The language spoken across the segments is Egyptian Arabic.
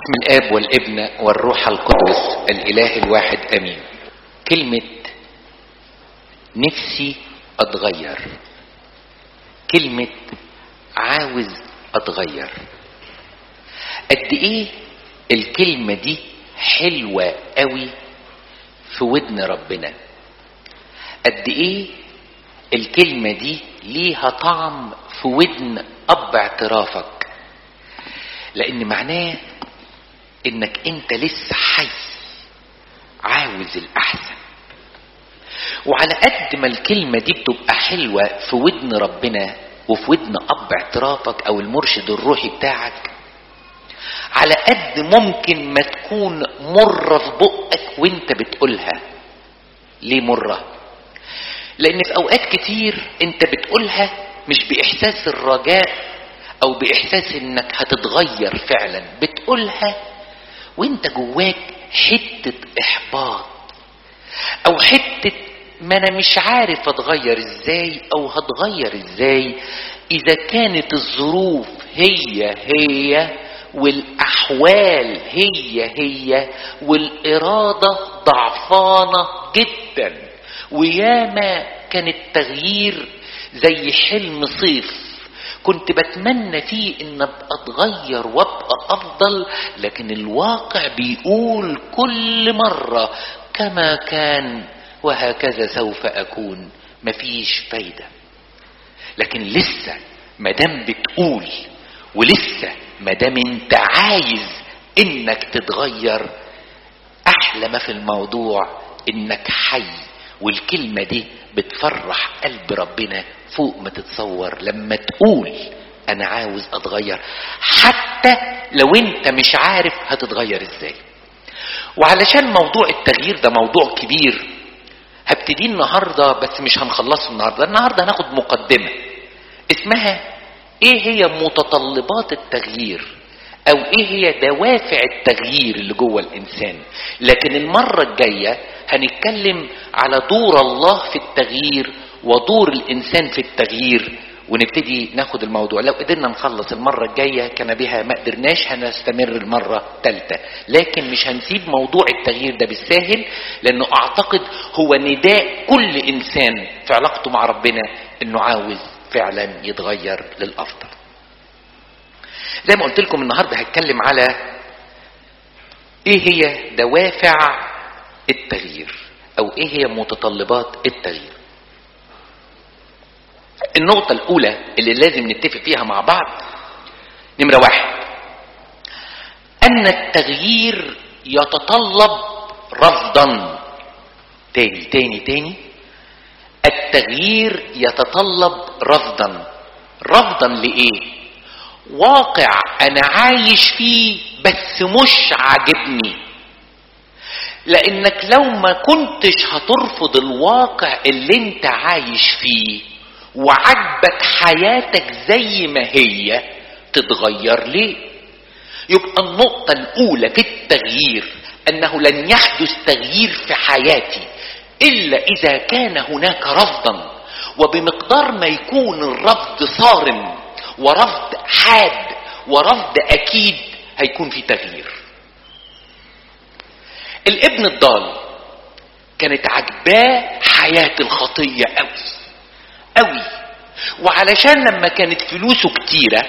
باسم الاب والابن والروح القدس الاله الواحد امين كلمه نفسي اتغير كلمه عاوز اتغير قد ايه الكلمه دي حلوه قوي في ودن ربنا قد ايه الكلمه دي ليها طعم في ودن اب اعترافك لان معناه انك انت لسه حي عاوز الاحسن وعلى قد ما الكلمه دي بتبقى حلوه في ودن ربنا وفي ودن اب اعترافك او المرشد الروحي بتاعك على قد ممكن ما تكون مره في بقك وانت بتقولها ليه مره لان في اوقات كتير انت بتقولها مش باحساس الرجاء او باحساس انك هتتغير فعلا بتقولها وانت جواك حتة احباط او حتة ما انا مش عارف اتغير ازاي او هتغير ازاي اذا كانت الظروف هي هي والاحوال هي هي والارادة ضعفانة جدا وياما كان التغيير زي حلم صيف كنت بتمنى فيه ان ابقى اتغير وابقى افضل لكن الواقع بيقول كل مرة كما كان وهكذا سوف اكون مفيش فايدة لكن لسه مادام بتقول ولسه مادام انت عايز انك تتغير احلى ما في الموضوع انك حي والكلمة دي بتفرح قلب ربنا فوق ما تتصور لما تقول انا عاوز اتغير حتى لو انت مش عارف هتتغير ازاي وعلشان موضوع التغيير ده موضوع كبير هبتدي النهارده بس مش هنخلصه النهارده النهارده هناخد مقدمه اسمها ايه هي متطلبات التغيير او ايه هي دوافع التغيير اللي جوه الانسان لكن المره الجايه هنتكلم على دور الله في التغيير ودور الانسان في التغيير ونبتدي ناخد الموضوع لو قدرنا نخلص المرة الجاية كان بها ما قدرناش هنستمر المرة الثالثة لكن مش هنسيب موضوع التغيير ده بالساهل لانه اعتقد هو نداء كل انسان في علاقته مع ربنا انه عاوز فعلا يتغير للافضل زي ما قلت لكم النهارده هتكلم على ايه هي دوافع التغيير او ايه هي متطلبات التغيير النقطة الأولى اللي لازم نتفق فيها مع بعض نمرة واحد أن التغيير يتطلب رفضا تاني تاني تاني التغيير يتطلب رفضا رفضا لإيه؟ واقع أنا عايش فيه بس مش عاجبني لأنك لو ما كنتش هترفض الواقع اللي انت عايش فيه وعجبك حياتك زي ما هي تتغير ليه يبقى النقطة الأولى في التغيير أنه لن يحدث تغيير في حياتي إلا إذا كان هناك رفضا وبمقدار ما يكون الرفض صارم ورفض حاد ورفض أكيد هيكون في تغيير الابن الضال كانت عجباه حياة الخطية قوي قوي وعلشان لما كانت فلوسه كتيرة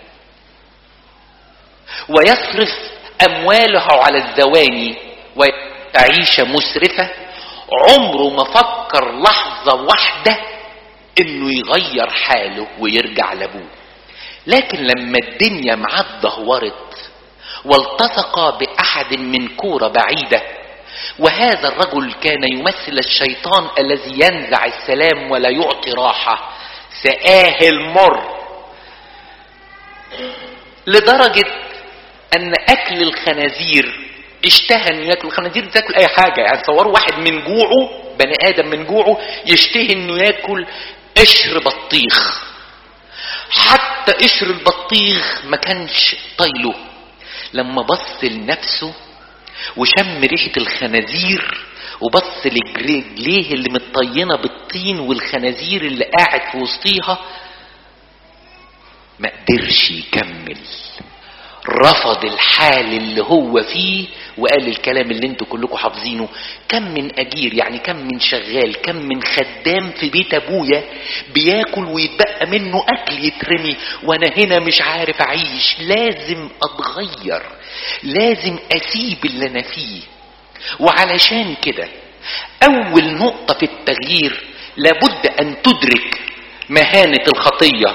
ويصرف أمواله على الزواني ويعيش مسرفة عمره ما فكر لحظة واحدة انه يغير حاله ويرجع لابوه لكن لما الدنيا معاه اتدهورت والتصق بأحد من كورة بعيدة وهذا الرجل كان يمثل الشيطان الذي ينزع السلام ولا يعطي راحة سآه المر لدرجة أن أكل الخنازير اشتهى أن ياكل الخنازير تاكل أي حاجة يعني تصوروا واحد من جوعه بني آدم من جوعه يشتهي أنه ياكل قشر بطيخ حتى قشر البطيخ ما كانش طايله لما بص لنفسه وشم ريحة الخنازير وبص لرجليه اللي متطينة بالطين والخنازير اللي قاعد في وسطيها ما قدرش يكمل رفض الحال اللي هو فيه وقال الكلام اللي انتوا كلكم حافظينه كم من اجير يعني كم من شغال كم من خدام في بيت ابويا بياكل ويتبقى منه اكل يترمي وانا هنا مش عارف اعيش لازم اتغير لازم اسيب اللي انا فيه وعلشان كده اول نقطة في التغيير لابد ان تدرك مهانة الخطية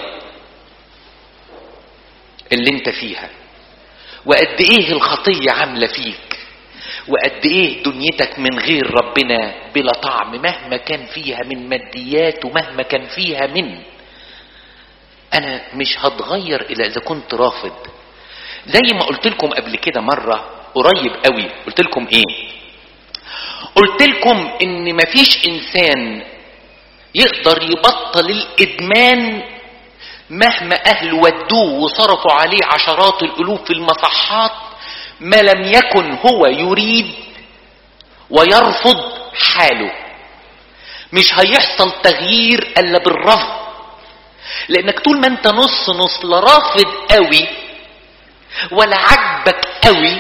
اللي انت فيها وقد ايه الخطية عاملة فيك وقد ايه دنيتك من غير ربنا بلا طعم مهما كان فيها من ماديات ومهما كان فيها من انا مش هتغير الا اذا كنت رافض زي ما قلت لكم قبل كده مرة قريب قوي قلت لكم ايه قلت لكم ان مفيش انسان يقدر يبطل الادمان مهما اهل ودوه وصرفوا عليه عشرات الالوف في المصحات ما لم يكن هو يريد ويرفض حاله مش هيحصل تغيير الا بالرفض لانك طول ما انت نص نص لا رافض قوي ولا عجبك قوي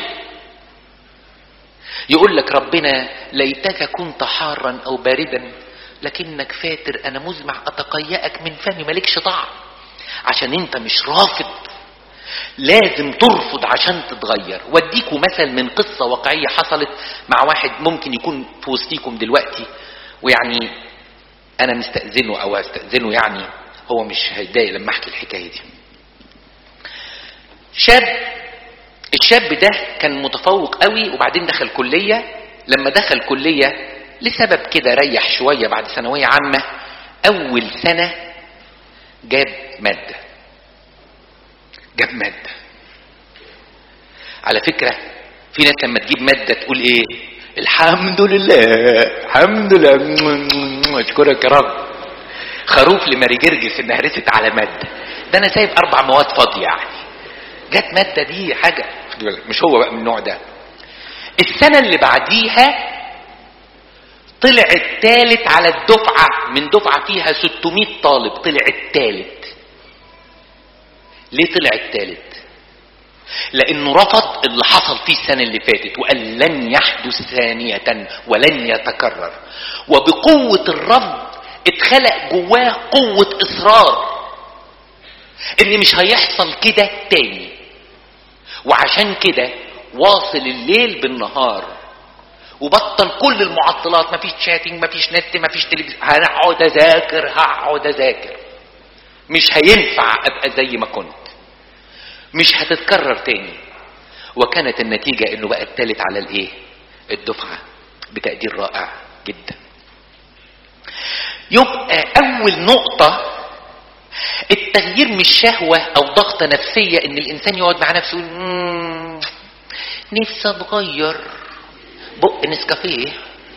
يقول لك ربنا ليتك كنت حارا او باردا لكنك فاتر انا مزمع اتقيأك من فمي مالكش طعم عشان انت مش رافض لازم ترفض عشان تتغير واديكم مثل من قصة واقعية حصلت مع واحد ممكن يكون في وسطيكم دلوقتي ويعني انا مستأذنه او استأذنه يعني هو مش هيتضايق لما احكي الحكاية دي شاب الشاب ده كان متفوق قوي وبعدين دخل كلية لما دخل كلية لسبب كده ريح شوية بعد ثانوية عامة أول سنة جاب مادة جاب مادة على فكرة في ناس لما تجيب مادة تقول ايه الحمد لله الحمد لله اشكرك يا رب خروف لماري جرجس انها رست على مادة ده انا سايب اربع مواد فاضية يعني جت مادة دي حاجة مش هو بقى من النوع ده السنة اللي بعديها طلع التالت على الدفعة من دفعة فيها 600 طالب طلع التالت ليه طلع التالت لانه رفض اللي حصل فيه السنة اللي فاتت وقال لن يحدث ثانية ولن يتكرر وبقوة الرفض اتخلق جواه قوة اصرار ان مش هيحصل كده تاني وعشان كده واصل الليل بالنهار وبطل كل المعطلات مفيش شاتنج مفيش نت مفيش تلفزيون هقعد اذاكر هقعد اذاكر مش هينفع ابقى زي ما كنت مش هتتكرر تاني وكانت النتيجة انه بقى التالت على الايه الدفعة بتقدير رائع جدا يبقى اول نقطة التغيير مش شهوة او ضغطة نفسية ان الانسان يقعد مع نفسه يقول نفسي اتغير بق نسكافيه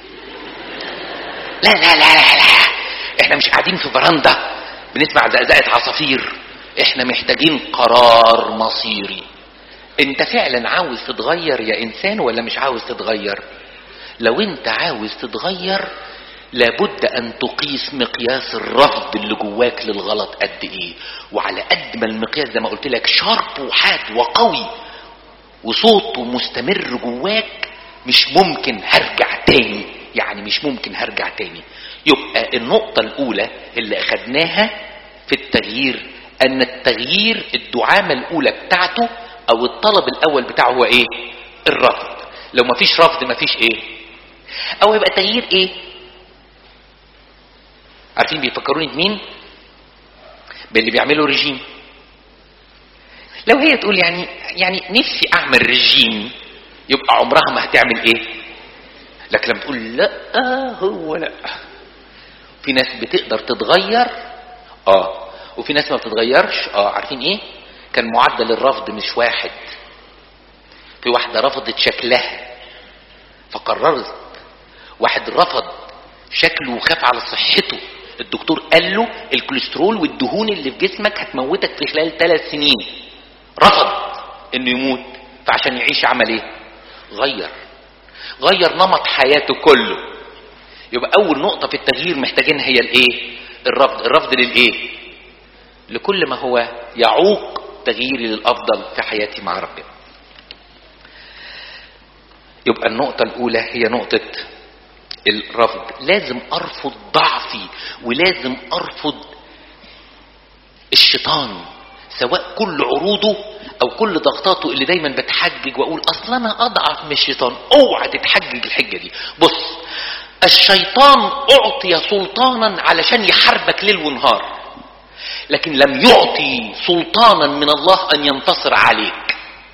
لا لا لا لا لا احنا مش قاعدين في فراندا بنسمع زقزقة عصافير احنا محتاجين قرار مصيري انت فعلا عاوز تتغير يا انسان ولا مش عاوز تتغير لو انت عاوز تتغير لابد ان تقيس مقياس الرفض اللي جواك للغلط قد ايه وعلى قد ما المقياس زي ما قلت لك شارب وحاد وقوي وصوته مستمر جواك مش ممكن هرجع تاني يعني مش ممكن هرجع تاني يبقى النقطة الأولى اللي أخدناها في التغيير أن التغيير الدعامة الأولى بتاعته أو الطلب الأول بتاعه هو إيه؟ الرفض لو مفيش رفض مفيش إيه؟ أو يبقى تغيير إيه؟ عارفين بيفكروني بمين؟ باللي بيعملوا رجيم لو هي تقول يعني يعني نفسي اعمل رجيم يبقى عمرها ما هتعمل ايه لكن لما تقول لا هو لا في ناس بتقدر تتغير اه وفي ناس ما بتتغيرش اه عارفين ايه كان معدل الرفض مش واحد في واحدة رفضت شكلها فقررت واحد رفض شكله وخاف على صحته الدكتور قال له الكوليسترول والدهون اللي في جسمك هتموتك في خلال ثلاث سنين رفض انه يموت فعشان يعيش عمل ايه غير غير نمط حياته كله يبقى اول نقطه في التغيير محتاجين هي الايه الرفض الرفض للايه لكل ما هو يعوق تغييري للافضل في حياتي مع ربنا يبقى النقطة الأولى هي نقطة الرفض لازم أرفض ضعفي ولازم أرفض الشيطان سواء كل عروضه أو كل ضغطاته اللي دايما بتحجج وأقول أصل أنا أضعف من الشيطان أوعى تتحجج الحجة دي بص الشيطان أعطي سلطانا علشان يحاربك ليل ونهار لكن لم يعطي سلطانا من الله أن ينتصر عليك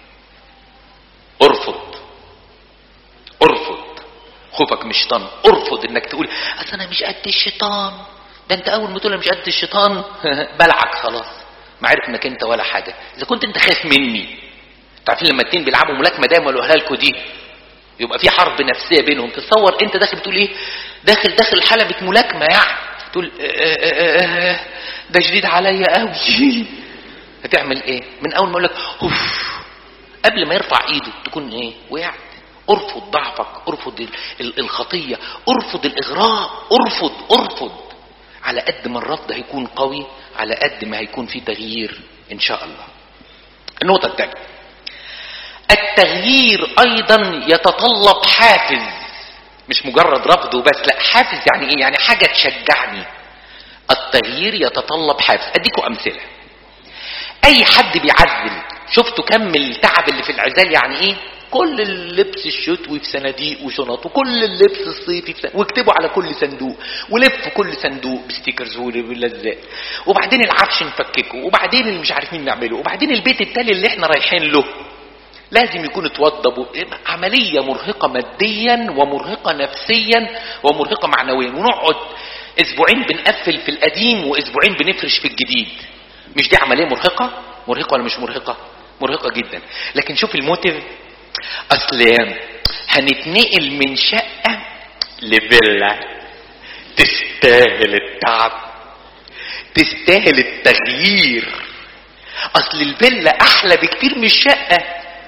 ارفض ارفض خوفك من الشيطان ارفض انك تقول اصل انا مش قد الشيطان ده انت اول ما تقول أنا مش قد الشيطان بلعك خلاص ما عارف انك انت ولا حاجه اذا كنت انت خايف مني عارفين لما اتنين بيلعبوا ملاكمه دايما قالوها لكم دي يبقى في حرب نفسيه بينهم تصور انت داخل بتقول ايه داخل داخل حلبة ملاكمه يعني تقول آه، آه، آه، آه، ده شديد عليا قوي هتعمل ايه من اول ما اقول لك اوف قبل ما يرفع ايده تكون ايه وقعت ارفض ضعفك ارفض ال- ال- الخطية ارفض الاغراء ارفض ارفض على قد ما الرفض هيكون قوي على قد ما هيكون في تغيير ان شاء الله النقطة الثانية التغيير ايضا يتطلب حافز مش مجرد رفض وبس لا حافز يعني ايه يعني حاجة تشجعني التغيير يتطلب حافز اديكم امثله اي حد بيعزل شفتوا كم التعب اللي في العزال يعني ايه كل اللبس الشتوي في صناديق وشنط وكل اللبس الصيفي في صناديق واكتبوا على كل صندوق ولف كل صندوق بستيكرز ولزاق وبعدين العفش نفككه وبعدين اللي مش عارفين نعمله وبعدين البيت التالي اللي احنا رايحين له لازم يكون اتوضب عملية مرهقة ماديا ومرهقة نفسيا ومرهقة معنويا ونقعد اسبوعين بنقفل في القديم واسبوعين بنفرش في الجديد مش دي عملية مرهقة مرهقة ولا مش مرهقة مرهقة جدا لكن شوف الموتيف اصل هنتنقل من شقة لفيلا تستاهل التعب تستاهل التغيير اصل الفيلا احلى بكتير من الشقة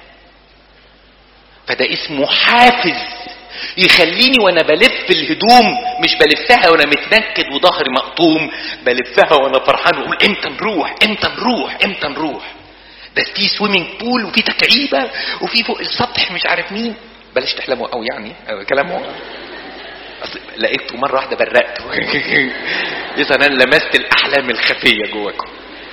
فده اسمه حافز يخليني وانا بلف الهدوم مش بلفها وانا متنكد وظهري مقطوم بلفها وانا فرحان واقول امتى نروح امتى نروح امتى نروح ده في سويمنج بول وفي تكعيبه وفي فوق السطح مش عارف مين بلاش تحلموا قوي يعني أو كلامه اصل لقيته مره واحده برقت اذا انا لمست الاحلام الخفيه جواكم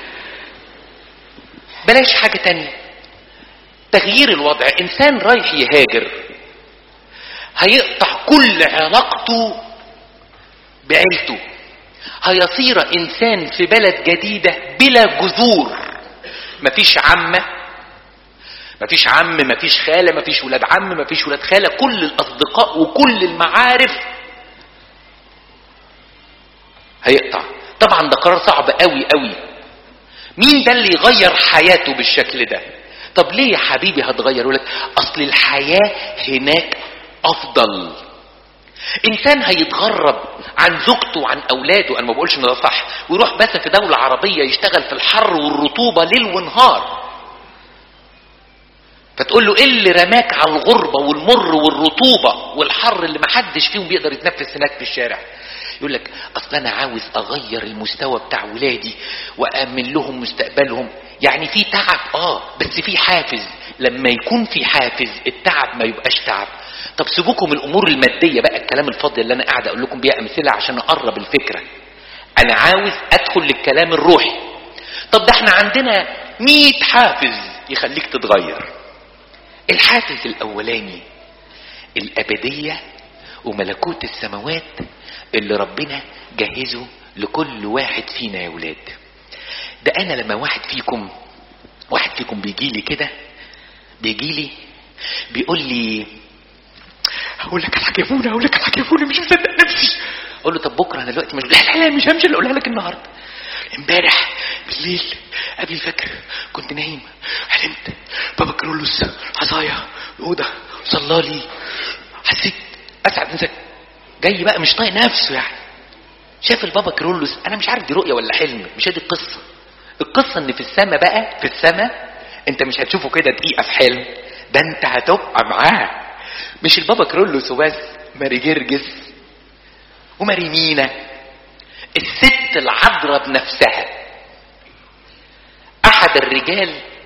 بلاش حاجه تانية تغيير الوضع انسان رايح يهاجر هيقطع كل علاقته بعيلته هيصير انسان في بلد جديده بلا جذور مفيش عمه مفيش عم مفيش خاله مفيش ولاد عم مفيش ولاد خاله كل الاصدقاء وكل المعارف هيقطع طبعا ده قرار صعب قوي قوي مين ده اللي يغير حياته بالشكل ده طب ليه يا حبيبي هتغير يقول لك اصل الحياه هناك افضل انسان هيتغرب عن زوجته وعن اولاده انا ما بقولش ان ده صح ويروح بس في دوله عربيه يشتغل في الحر والرطوبه ليل ونهار فتقول له ايه اللي رماك على الغربه والمر والرطوبه والحر اللي محدش فيهم بيقدر يتنفس هناك في الشارع يقول لك اصل انا عاوز اغير المستوى بتاع ولادي وامن لهم مستقبلهم يعني في تعب اه بس في حافز لما يكون في حافز التعب ما يبقاش تعب طب سيبوكم الامور الماديه بقى الكلام الفاضي اللي انا قاعد اقول لكم بيها امثله عشان اقرب الفكره انا عاوز ادخل للكلام الروحي طب ده احنا عندنا 100 حافز يخليك تتغير الحافز الاولاني الابديه وملكوت السماوات اللي ربنا جهزه لكل واحد فينا يا ولاد ده انا لما واحد فيكم واحد فيكم بيجي لي كده بيجي لي بيقول لي هقول لك على حاجه هقول لك على حاجه مش مصدق نفسي اقول له طب بكره انا دلوقتي مش لا لا لا مش همشي اللي اقولها لك النهارده امبارح بالليل قبل الفجر كنت نايم حلمت بابا كرولوس عصايا اوضه صلى لي حسيت اسعد انسان جاي بقى مش طايق نفسه يعني شاف البابا كرولوس انا مش عارف دي رؤيه ولا حلم مش دي القصه القصه ان في السماء بقى في السماء انت مش هتشوفه كده دقيقه في حلم ده انت هتبقى معاه مش البابا كرولوس وبس ماري جرجس وماري مينا الست العذراء بنفسها احد الرجال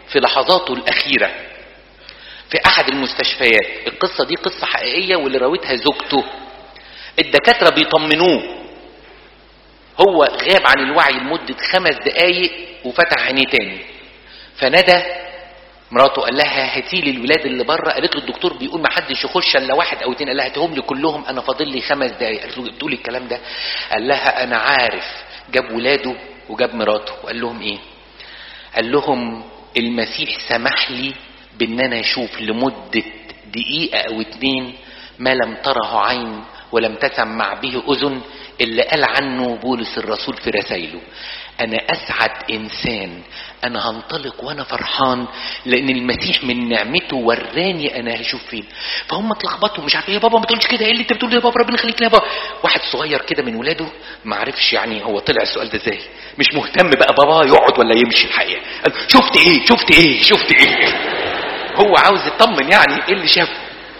في لحظاته الأخيرة في أحد المستشفيات القصة دي قصة حقيقية واللي راوتها زوجته الدكاترة بيطمنوه هو غاب عن الوعي لمدة خمس دقايق وفتح عينيه تاني فندى مراته قال لها هاتي لي الولاد اللي بره قالت له الدكتور بيقول ما حدش يخش الا واحد او اتنين قال لها هاتهم لي كلهم انا فاضل لي خمس دقايق قالت له بتقولي الكلام ده قال لها انا عارف جاب ولاده وجاب مراته وقال لهم ايه قال لهم المسيح سمح لي بان انا اشوف لمدة دقيقة او اتنين ما لم تره عين ولم تسمع به اذن اللي قال عنه بولس الرسول في رسائله انا اسعد انسان انا هنطلق وانا فرحان لان المسيح من نعمته وراني انا هشوف فين فهم اتلخبطوا مش عارف ايه يا بابا ما تقولش كده ايه اللي انت بتقوله يا بابا ربنا يخليك يا بابا واحد صغير كده من ولاده ما عرفش يعني هو طلع السؤال ده ازاي مش مهتم بقى بابا يقعد ولا يمشي الحقيقه قال شفت ايه شفت ايه شفت ايه هو عاوز يطمن يعني ايه اللي شافه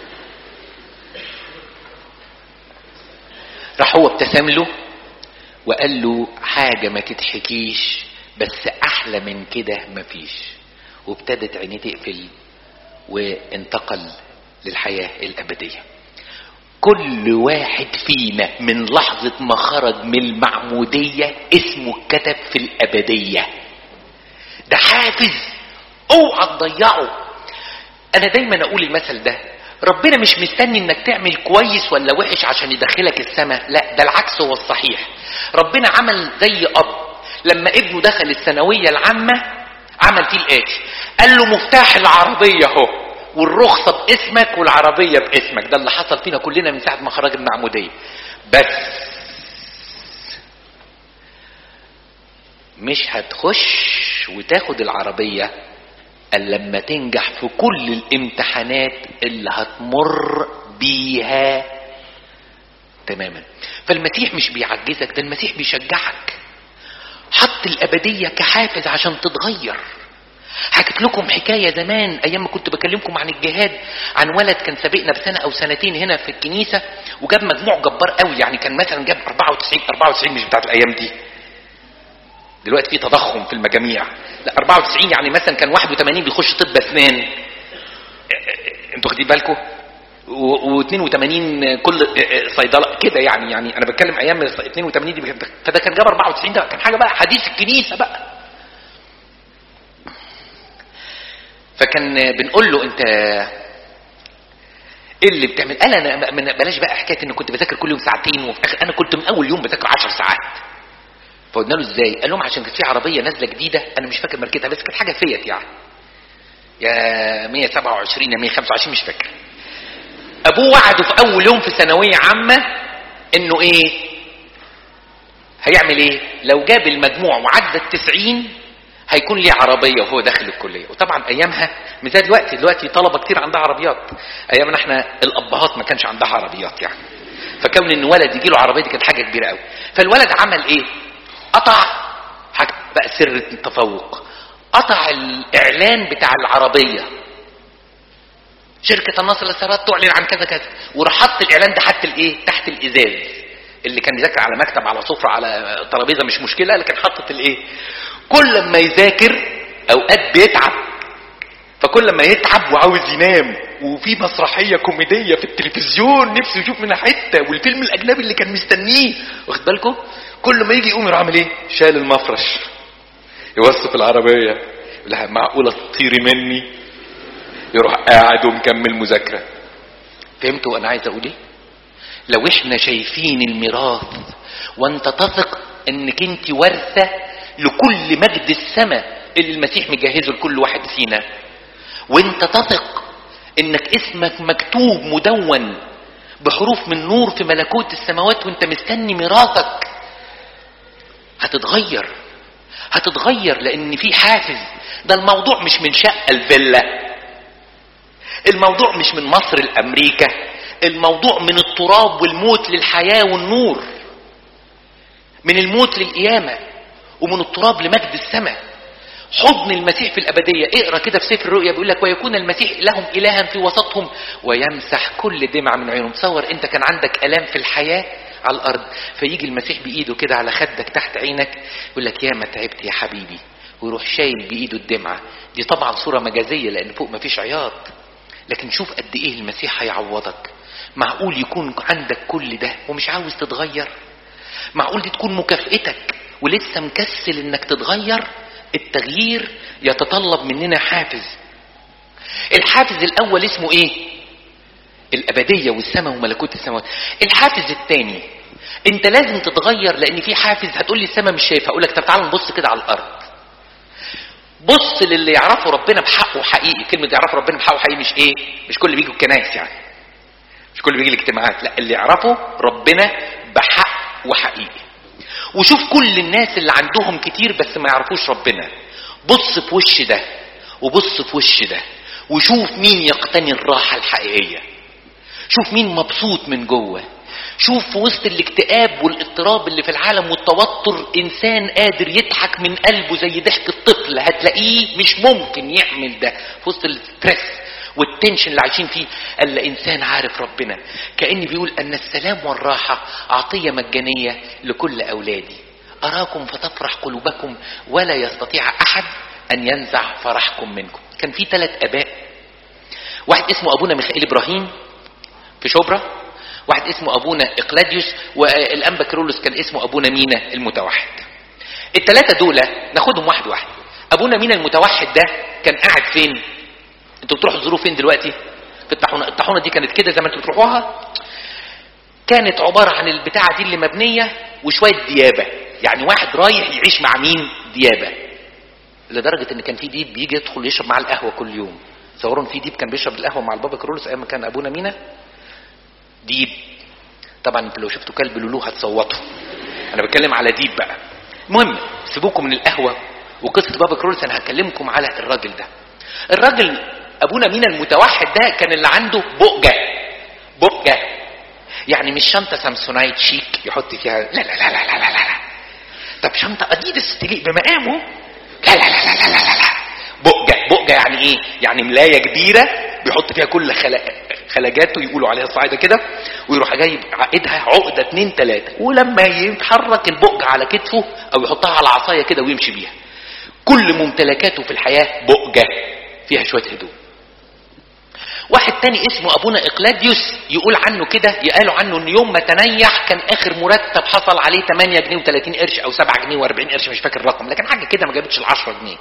راح هو ابتسم له وقال له حاجة ما تضحكيش بس أحلى من كده مفيش وابتدت عينيه تقفل وانتقل للحياة الأبدية كل واحد فينا من لحظة ما خرج من المعمودية اسمه اتكتب في الأبدية ده حافز اوعى تضيعه انا دايما اقول المثل ده ربنا مش مستني انك تعمل كويس ولا وحش عشان يدخلك السماء لا ده العكس هو الصحيح ربنا عمل زي اب لما ابنه دخل الثانويه العامه عمل فيه الاتي قال له مفتاح العربيه اهو والرخصه باسمك والعربيه باسمك ده اللي حصل فينا كلنا من ساعه ما خرجنا المعموديه بس مش هتخش وتاخد العربيه الا لما تنجح في كل الامتحانات اللي هتمر بيها تماما فالمسيح مش بيعجزك ده المسيح بيشجعك حط الابديه كحافز عشان تتغير حكيت لكم حكايه زمان ايام ما كنت بكلمكم عن الجهاد عن ولد كان سابقنا بسنه او سنتين هنا في الكنيسه وجاب مجموع جبار قوي يعني كان مثلا جاب 94 94 مش بتاعت الايام دي دلوقتي في تضخم في المجاميع لا 94 يعني مثلا كان 81 بيخش طب اسنان انتوا واخدين بالكم و82 كل صيدله كده يعني يعني انا بتكلم ايام 82 دي فده كان جاب 94 ده كان حاجه بقى حديث الكنيسه بقى فكان بنقول له انت ايه اللي بتعمل قال انا بلاش بقى حكايه ان كنت بذاكر كل يوم ساعتين وفي اخر انا كنت من اول يوم بذاكر 10 ساعات فقلنا له ازاي قال لهم عشان كانت في عربيه نازله جديده انا مش فاكر ماركتها بس كانت حاجه فيت يعني يا 127 يا 125 مش فاكر ابوه وعده في اول يوم في ثانويه عامه انه ايه هيعمل ايه لو جاب المجموع وعدى التسعين هيكون ليه عربية وهو داخل الكلية وطبعا ايامها مش زي دلوقتي دلوقتي طلبة كتير عندها عربيات ايامنا احنا الابهات ما كانش عندها عربيات يعني فكون ان ولد يجي له عربيه دي كانت حاجه كبيره قوي فالولد عمل ايه قطع حاجة بقى سر التفوق قطع الاعلان بتاع العربيه شركه النصر للسيارات تعلن عن كذا كذا وراح حط الاعلان ده حتى الايه تحت الازاز اللي كان يذاكر على مكتب على سفره على ترابيزه مش مشكله لكن حطت الايه كل ما يذاكر اوقات بيتعب فكل ما يتعب وعاوز ينام وفي مسرحيه كوميديه في التلفزيون نفسه يشوف منها حته والفيلم الاجنبي اللي كان مستنيه واخد بالكم كل ما يجي يقوم يروح عامل ايه شال المفرش يوصف العربيه يقول لها معقوله تطيري مني يروح قاعد ومكمل مذاكره فهمتوا انا عايز اقول ايه لو احنا شايفين الميراث وانت تثق انك انت ورثه لكل مجد السماء اللي المسيح مجهزه لكل واحد فينا وانت تثق انك اسمك مكتوب مدون بحروف من نور في ملكوت السماوات وانت مستني ميراثك هتتغير هتتغير لان في حافز ده الموضوع مش من شقة الفيلا الموضوع مش من مصر لامريكا الموضوع من التراب والموت للحياة والنور من الموت للقيامة ومن التراب لمجد السماء حضن المسيح في الأبدية اقرأ كده في سفر الرؤيا بيقول لك ويكون المسيح لهم إلها في وسطهم ويمسح كل دمع من عيونهم تصور انت كان عندك ألام في الحياة على الأرض فيجي المسيح بإيده كده على خدك تحت عينك يقول لك يا ما تعبت يا حبيبي ويروح شايل بايده الدمعة دي طبعا صورة مجازية لان فوق مفيش عياط لكن شوف قد ايه المسيح هيعوضك معقول يكون عندك كل ده ومش عاوز تتغير معقول دي تكون مكافئتك ولسه مكسل انك تتغير التغيير يتطلب مننا حافز الحافز الاول اسمه ايه الابدية والسماء وملكوت السماوات الحافز الثاني انت لازم تتغير لان في حافز هتقول لي السماء مش شايفها اقول لك طب تعال نبص كده على الارض بص للي يعرفوا ربنا بحقه حقيقي كلمة يعرفوا ربنا بحقه حقيقي مش ايه مش كل بيجوا الكنائس يعني مش كل بيجي الاجتماعات لا اللي يعرفوا ربنا بحق وحقيقي وشوف كل الناس اللي عندهم كتير بس ما يعرفوش ربنا بص في وش ده وبص في وش ده وشوف مين يقتني الراحة الحقيقية شوف مين مبسوط من جوه شوف في وسط الاكتئاب والاضطراب اللي في العالم والتوتر انسان قادر يضحك من قلبه زي ضحك الطفل هتلاقيه مش ممكن يعمل ده في وسط الستريس والتنشن اللي عايشين فيه الا انسان عارف ربنا كاني بيقول ان السلام والراحه عطيه مجانيه لكل اولادي اراكم فتفرح قلوبكم ولا يستطيع احد ان ينزع فرحكم منكم كان في ثلاث اباء واحد اسمه ابونا ميخائيل ابراهيم في شبرا واحد اسمه ابونا اقلاديوس والانبا كرولوس كان اسمه ابونا مينا المتوحد الثلاثه دول ناخدهم واحد واحد ابونا مينا المتوحد ده كان قاعد فين انتوا بتروحوا تزوروا فين دلوقتي في الطاحونه الطاحونه دي كانت كده زي ما انتوا بتروحوها كانت عباره عن البتاعه دي اللي مبنيه وشويه ديابه يعني واحد رايح يعيش مع مين ديابه لدرجه ان كان في ديب بيجي يدخل يشرب معاه القهوه كل يوم تصورون في ديب كان بيشرب القهوه مع البابا كرولوس ايام ما كان ابونا مينا ديب طبعا انتوا لو شفتوا كلب لولو هتصوتوا انا بتكلم على ديب بقى المهم سيبوكم من القهوه وقصه بابا كرولوس انا هكلمكم على الراجل ده الراجل ابونا مينا المتوحد ده كان اللي عنده بؤجه بؤجه يعني مش شنطه سامسونايت شيك يحط فيها لا لا لا لا لا لا, لا. طب شنطه اديداس تليق بمقامه لا لا لا لا لا لا, لا. بؤجه بؤجه يعني ايه يعني ملايه كبيره بيحط فيها كل خلق خلاجاته يقولوا عليها الصعيده كده ويروح جايب عقدها عقده اتنين تلاته ولما يتحرك البؤجه على كتفه او يحطها على عصايه كده ويمشي بيها كل ممتلكاته في الحياه بؤجه فيها شويه هدوء واحد تاني اسمه ابونا اقلاديوس يقول عنه كده يقالوا عنه ان يوم ما تنيح كان اخر مرتب حصل عليه 8 جنيه و30 قرش او 7 جنيه و40 قرش مش فاكر الرقم لكن حاجه كده ما جابتش ال 10 جنيه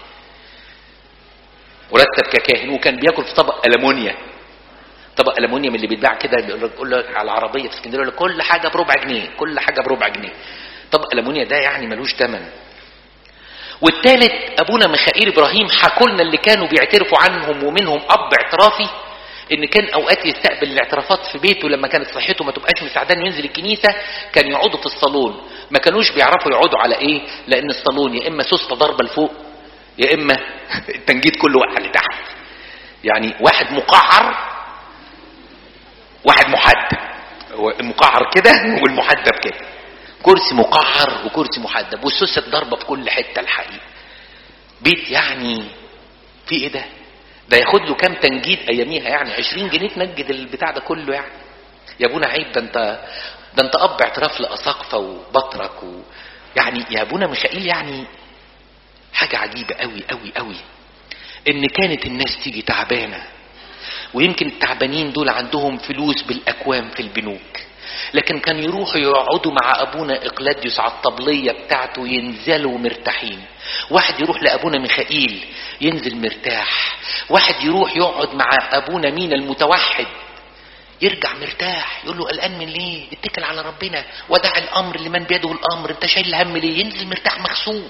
مرتب ككاهن وكان بياكل في طبق المونيا طبق المونيا من اللي بيتباع كده يقول لك على العربيه في اسكندريه يقول لك كل حاجه بربع جنيه كل حاجه بربع جنيه طبق المونيا ده يعني ملوش ثمن والثالث ابونا ميخائيل ابراهيم حكوا لنا اللي كانوا بيعترفوا عنهم ومنهم اب اعترافي ان كان اوقات يستقبل الاعترافات في بيته لما كانت صحته ما تبقاش مساعدان ينزل الكنيسه كان يقعدوا في الصالون ما كانوش بيعرفوا يقعدوا على ايه لان الصالون يا اما سوسته ضربه لفوق يا اما التنجيد كله وقع لتحت يعني واحد مقعر واحد محدب المقعر كده والمحدب كده كرسي مقعر وكرسي محدب والسوسه ضربه في كل حته الحقيقه بيت يعني في ايه ده ده ياخد له كام تنجيد اياميها يعني 20 جنيه تنجد البتاع ده كله يعني يا ابونا عيب ده انت ده انت اب اعتراف لاساقفه وبطرك و يعني يا ابونا ميخائيل يعني حاجه عجيبه قوي قوي قوي ان كانت الناس تيجي تعبانه ويمكن التعبانين دول عندهم فلوس بالاكوام في البنوك لكن كان يروحوا يقعدوا مع ابونا اقلاديوس على الطبليه بتاعته ينزلوا مرتاحين واحد يروح لابونا ميخائيل ينزل مرتاح واحد يروح يقعد مع ابونا مين المتوحد يرجع مرتاح يقول له قلقان من ليه اتكل على ربنا ودع الامر لمن بيده الامر انت شايل هم ليه ينزل مرتاح مغسول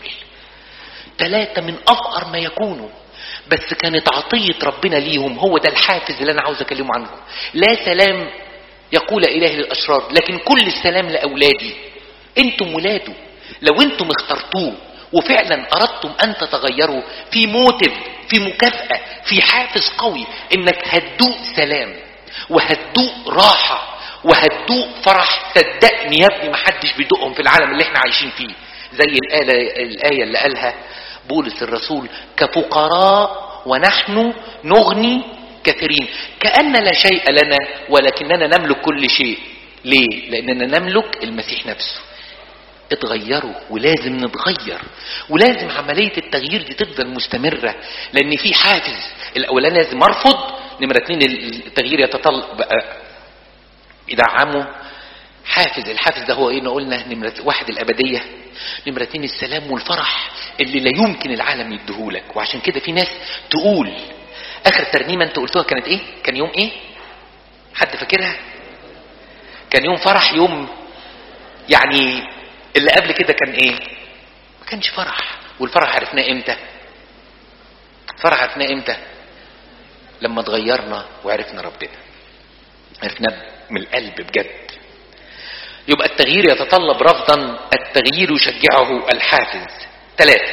ثلاثة من أفقر ما يكونوا بس كانت عطية ربنا ليهم هو ده الحافز اللي أنا عاوز أكلمه عنكم لا سلام يقول إله للأشرار لكن كل السلام لأولادي أنتم ولاده لو أنتم اخترتوه وفعلا أردتم أن تتغيروا في موتف في مكافأة في حافز قوي إنك هتدوق سلام وهتدوق راحة وهتدوق فرح صدقني يا ابني محدش بيدوقهم في العالم اللي احنا عايشين فيه زي الآية, الآية اللي قالها بولس الرسول كفقراء ونحن نغني كثيرين كأن لا شيء لنا ولكننا نملك كل شيء ليه؟ لأننا نملك المسيح نفسه اتغيروا ولازم نتغير ولازم عملية التغيير دي تفضل مستمرة لان في حافز الاولاني لازم ارفض نمرة اتنين التغيير يتطلب يدعمه حافز الحافز ده هو ايه قلنا نمرة واحد الابدية نمرة اتنين السلام والفرح اللي لا يمكن العالم يديهولك وعشان كده في ناس تقول اخر ترنيمة انت قلتوها كانت ايه كان يوم ايه حد فاكرها كان يوم فرح يوم يعني اللي قبل كده كان ايه ما كانش فرح والفرح عرفناه امتى فرح عرفناه امتى لما اتغيرنا وعرفنا ربنا عرفنا من القلب بجد يبقى التغيير يتطلب رفضا التغيير يشجعه الحافز ثلاثة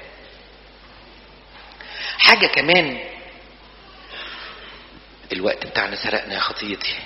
حاجة كمان الوقت بتاعنا سرقنا يا خطيتي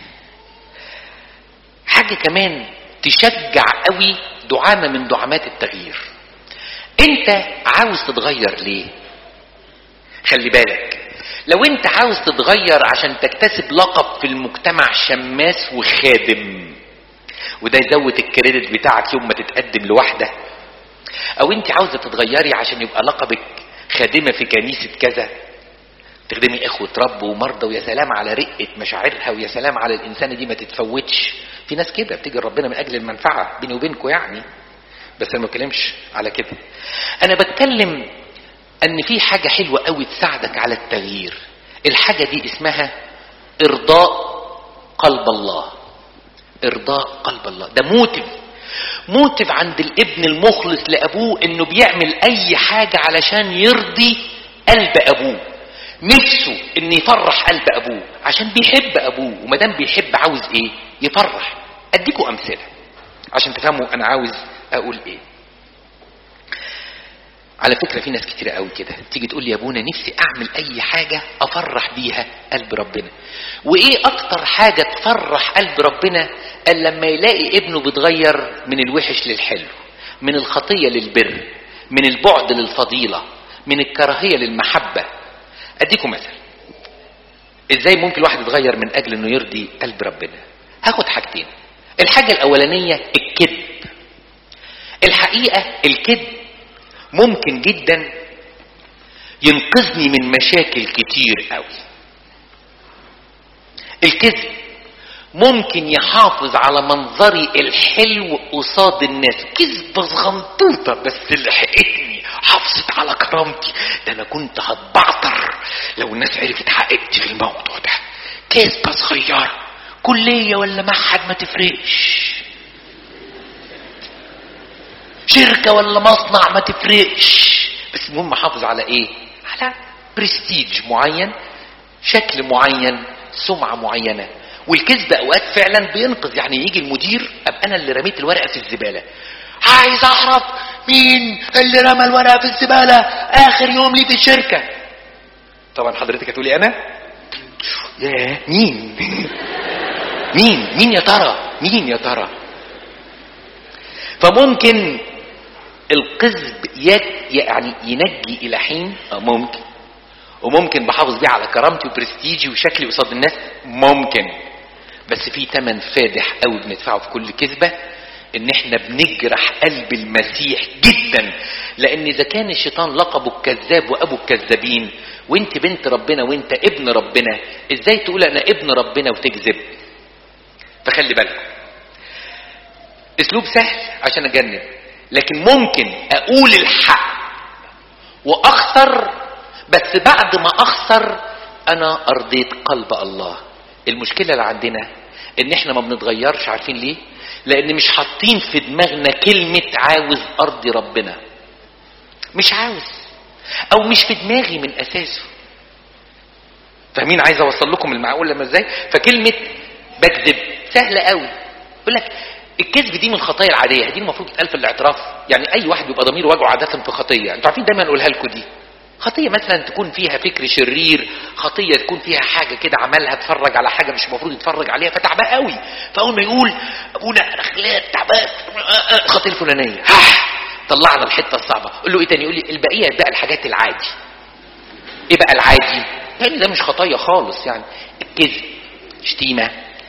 حاجة كمان تشجع قوي دعامة من دعامات التغيير انت عاوز تتغير ليه خلي بالك لو انت عاوز تتغير عشان تكتسب لقب في المجتمع شماس وخادم وده يزود الكريدت بتاعك يوم ما تتقدم لوحده او انت عاوزه تتغيري عشان يبقى لقبك خادمه في كنيسه كذا تخدمي اخوة رب ومرضى ويا سلام على رقة مشاعرها ويا سلام على الانسانة دي ما تتفوتش في ناس كده بتيجي ربنا من اجل المنفعة بيني وبينكم يعني بس انا ما بتكلمش على كده انا بتكلم ان في حاجة حلوة قوي تساعدك على التغيير الحاجة دي اسمها ارضاء قلب الله ارضاء قلب الله ده موتف موتف عند الابن المخلص لابوه انه بيعمل اي حاجة علشان يرضي قلب ابوه نفسه ان يفرح قلب ابوه عشان بيحب ابوه وما دام بيحب عاوز ايه يفرح اديكم امثله عشان تفهموا انا عاوز اقول ايه على فكرة في ناس كتير قوي كده تيجي تقول لي يا ابونا نفسي اعمل اي حاجة افرح بيها قلب ربنا وايه اكتر حاجة تفرح قلب ربنا قال لما يلاقي ابنه بيتغير من الوحش للحلو من الخطية للبر من البعد للفضيلة من الكراهية للمحبة اديكم مثل ازاي ممكن الواحد يتغير من اجل انه يرضي قلب ربنا هاخد حاجتين الحاجة الاولانية الكذب الحقيقة الكذب ممكن جدا ينقذني من مشاكل كتير قوي الكذب ممكن يحافظ على منظري الحلو قصاد الناس كذبة صغنطوطة بس لحقتني حافظت على كرامتي ده انا كنت هتبعتر لو الناس عرفت حقيقتي في الموضوع ده كذبة صغيرة كلية ولا معهد ما تفرقش شركة ولا مصنع ما تفرقش بس المهم احافظ على ايه على برستيج معين شكل معين سمعة معينة والكذب اوقات فعلا بينقذ يعني يجي المدير ابقى انا اللي رميت الورقة في الزبالة عايز اعرف مين اللي رمى الورقة في الزبالة اخر يوم لي في الشركة طبعا حضرتك هتقولي انا ياه مين مين مين يا ترى مين يا ترى فممكن الكذب يعني ينجي الى حين ممكن وممكن بحافظ بيه على كرامتي وبرستيجي وشكلي قصاد الناس ممكن بس في تمن فادح قوي بندفعه في كل كذبه ان احنا بنجرح قلب المسيح جدا لان اذا كان الشيطان لقبه الكذاب وابو الكذابين وانت بنت ربنا وانت ابن ربنا ازاي تقول انا ابن ربنا وتكذب فخلي بالكم اسلوب سهل عشان اجنب لكن ممكن اقول الحق واخسر بس بعد ما اخسر انا ارضيت قلب الله المشكله اللي عندنا ان احنا ما بنتغيرش عارفين ليه لان مش حاطين في دماغنا كلمه عاوز ارضي ربنا مش عاوز او مش في دماغي من اساسه فاهمين عايز اوصل لكم المعقول لما ازاي فكلمه بكذب سهله قوي يقول لك الكذب دي من الخطايا العاديه دي المفروض تتقال في الاعتراف يعني اي واحد بيبقى ضميره وجعه عاده في خطيه انتوا عارفين دايما اقولها لكم دي خطيه مثلا تكون فيها فكر شرير خطيه تكون فيها حاجه كده عملها اتفرج على حاجه مش المفروض يتفرج عليها فتعبان قوي فاول ما يقول ابونا انا خليت تعبان الخطيه الفلانيه طلعنا الحته الصعبه قول له ايه تاني يقول لي البقيه بقى الحاجات العادي ايه بقى العادي يعني ده مش خطايا خالص يعني الكذب شتيمه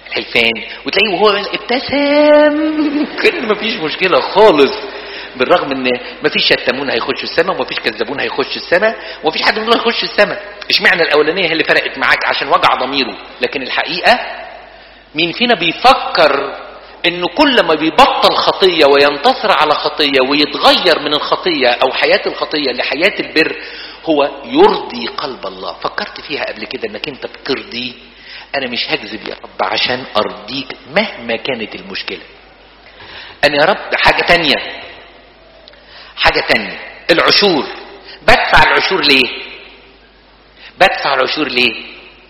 حلفان وتلاقيه وهو ابتسم كان مفيش مشكله خالص بالرغم ان مفيش شتمون هيخشوا السماء ومفيش كذابون هيخشوا السماء ومفيش حد منهم هيخش السماء اشمعنى الاولانيه هي اللي فرقت معاك عشان وجع ضميره لكن الحقيقه مين فينا بيفكر انه كل ما بيبطل خطيه وينتصر على خطيه ويتغير من الخطيه او حياه الخطيه لحياه البر هو يرضي قلب الله فكرت فيها قبل كده انك انت بترضيه انا مش هكذب يا رب عشان ارضيك مهما كانت المشكله انا يا رب حاجه تانية حاجه تانية العشور بدفع العشور ليه بدفع العشور ليه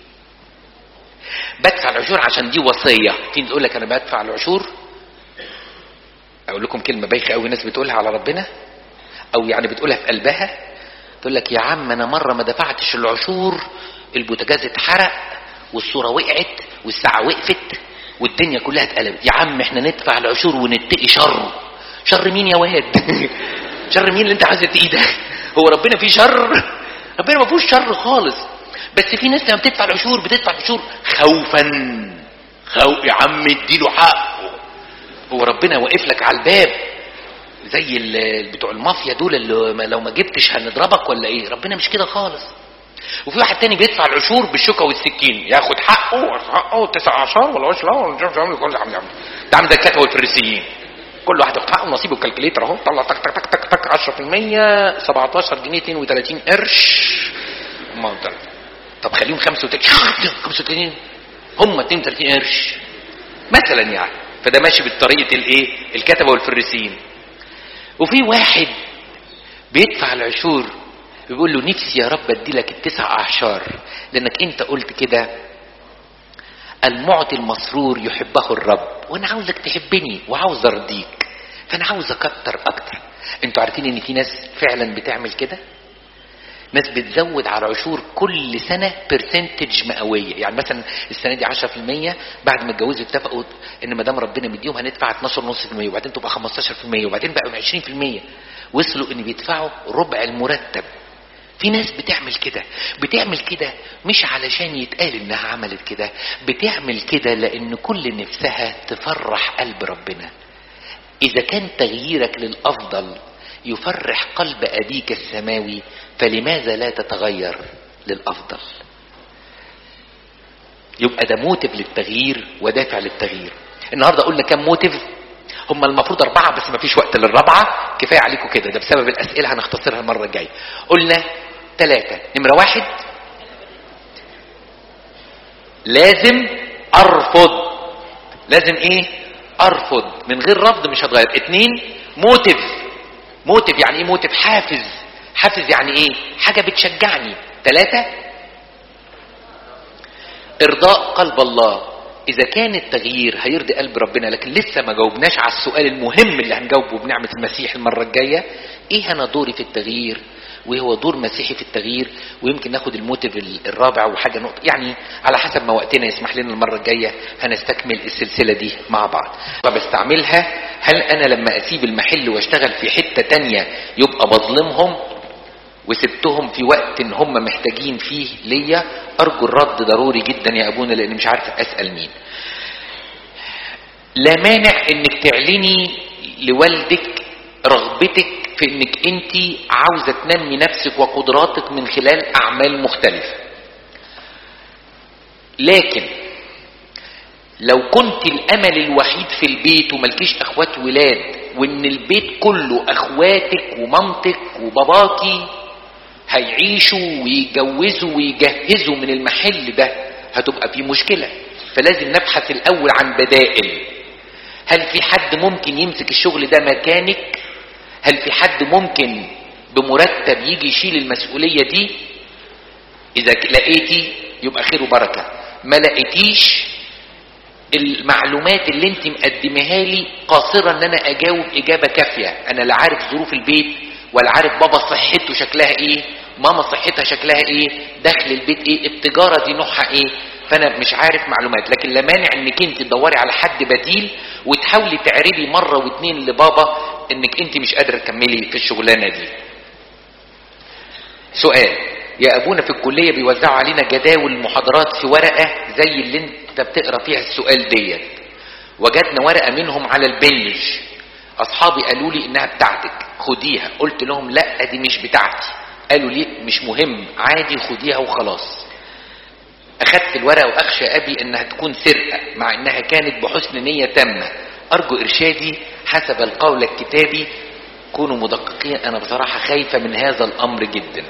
بدفع العشور عشان دي وصيه في تقول لك انا بدفع العشور اقول لكم كلمه بايخه قوي ناس بتقولها على ربنا او يعني بتقولها في قلبها تقول لك يا عم انا مره ما دفعتش العشور البوتاجاز اتحرق والصوره وقعت والساعه وقفت والدنيا كلها اتقلبت يا عم احنا ندفع العشور ونتقي شر شر مين يا واد شر مين اللي انت عايز تقيه ده هو ربنا فيه شر ربنا ما فيهوش شر خالص بس في ناس لما بتدفع العشور بتدفع العشور خوفا خو يا عم اديله حقه هو ربنا واقف لك على الباب زي ال- بتوع المافيا دول اللي ما- لو ما جبتش هنضربك ولا ايه ربنا مش كده خالص وفي واحد تاني بيدفع العشور بالشوكه والسكين ياخد حقه حقه تسع اعشار ولا عشر ولا مش عامل كل عامل عامل ده عامل زي الكتبه والفريسيين كل واحد ياخد حقه نصيبه الكالكليتر اهو طلع تك تك تك تك تك 10% 17 جنيه 32 قرش ما ده طب خليهم 35 35 هم 32 قرش مثلا يعني فده ماشي بطريقه الايه الكتبه والفريسيين وفي واحد بيدفع العشور بيقول له نفسي يا رب ادي لك التسع اعشار لانك انت قلت كده المعطي المسرور يحبه الرب وانا عاوزك تحبني وعاوز ارضيك فانا عاوز اكتر اكتر انتوا عارفين ان في ناس فعلا بتعمل كده ناس بتزود على العشور كل سنة برسنتج مئوية يعني مثلا السنة دي 10% بعد ما اتجوزوا اتفقوا ان ما دام ربنا مديهم هندفع 12.5% وبعدين تبقى 15% وبعدين بقوا 20% وصلوا ان بيدفعوا ربع المرتب في ناس بتعمل كده بتعمل كده مش علشان يتقال انها عملت كده بتعمل كده لان كل نفسها تفرح قلب ربنا اذا كان تغييرك للافضل يفرح قلب ابيك السماوي فلماذا لا تتغير للافضل يبقى ده موتيف للتغيير ودافع للتغيير النهارده قلنا كام موتيف هم المفروض أربعة بس ما فيش وقت للرابعة كفاية عليكم كده ده بسبب الأسئلة هنختصرها المرة الجاية قلنا ثلاثة نمرة واحد لازم أرفض لازم إيه أرفض من غير رفض مش هتغير اتنين موتيف موتيف يعني إيه موتيف حافز حافز يعني إيه حاجة بتشجعني ثلاثة إرضاء قلب الله إذا كان التغيير هيرضي قلب ربنا لكن لسه ما جاوبناش على السؤال المهم اللي هنجاوبه بنعمة المسيح المرة الجاية إيه أنا دوري في التغيير وإيه هو دور مسيحي في التغيير ويمكن ناخد الموتيف الرابع وحاجة نقطة يعني على حسب ما وقتنا يسمح لنا المرة الجاية هنستكمل السلسلة دي مع بعض بستعملها هل أنا لما أسيب المحل واشتغل في حتة تانية يبقى بظلمهم وسبتهم في وقت ان هم محتاجين فيه ليا ارجو الرد ضروري جدا يا ابونا لان مش عارف اسال مين لا مانع انك تعلني لوالدك رغبتك في انك انت عاوزه تنمي نفسك وقدراتك من خلال اعمال مختلفه لكن لو كنت الامل الوحيد في البيت وملكيش اخوات ولاد وان البيت كله اخواتك ومامتك وباباكي هيعيشوا ويجوزوا ويجهزوا من المحل ده هتبقى في مشكلة فلازم نبحث الأول عن بدائل هل في حد ممكن يمسك الشغل ده مكانك هل في حد ممكن بمرتب يجي يشيل المسؤولية دي إذا لقيتي يبقى خير وبركة ما لقيتيش المعلومات اللي انت مقدمها لي قاصرة ان انا اجاوب اجابة كافية انا لا عارف ظروف البيت ولا عارف بابا صحته شكلها ايه ماما صحتها شكلها ايه دخل البيت ايه التجارة دي نوعها ايه فانا مش عارف معلومات لكن لا مانع انك انت تدوري على حد بديل وتحاولي تعربي مرة واتنين لبابا انك انت مش قادرة تكملي في الشغلانة دي سؤال يا ابونا في الكلية بيوزعوا علينا جداول المحاضرات في ورقة زي اللي انت انت بتقرا فيها السؤال ديت وجدنا ورقه منهم على البنج اصحابي قالوا لي انها بتاعتك خديها قلت لهم لا دي مش بتاعتي قالوا لي مش مهم عادي خديها وخلاص اخدت الورقه واخشى ابي انها تكون سرقه مع انها كانت بحسن نيه تامه ارجو ارشادي حسب القول الكتابي كونوا مدققين انا بصراحه خايفه من هذا الامر جدا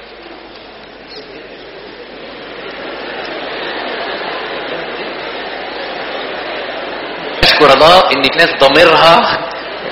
اشكر الله ان الناس ضميرها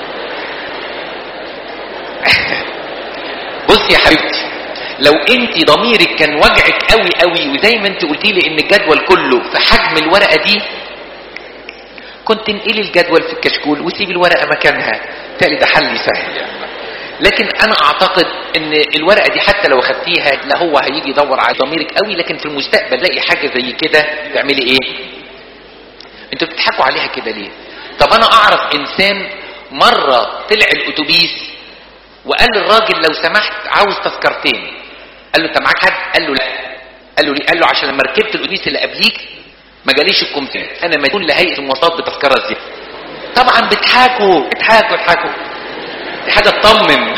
بصي يا حبيبتي لو انت ضميرك كان وجعك قوي قوي وزي ما انت قلتي لي ان الجدول كله في حجم الورقه دي كنت انقلي الجدول في الكشكول وسيبي الورقه مكانها تالي ده حل سهل يعني. لكن انا اعتقد ان الورقه دي حتى لو خدتيها لا هو هيجي يدور على ضميرك قوي لكن في المستقبل لاقي حاجه زي كده تعملي ايه انتوا بتضحكوا عليها كده ليه طب انا اعرف انسان مره طلع الاتوبيس وقال للراجل لو سمحت عاوز تذكرتين قال له انت معاك حد قال له لا قال له ليه قال له عشان لما ركبت الاتوبيس اللي قبليك ما جاليش الكمثال انا مديون لهيئه المواصلات بتذكره زي طبعا بتحاكوا بتحاكوا بتحاكوا دي حاجه تطمن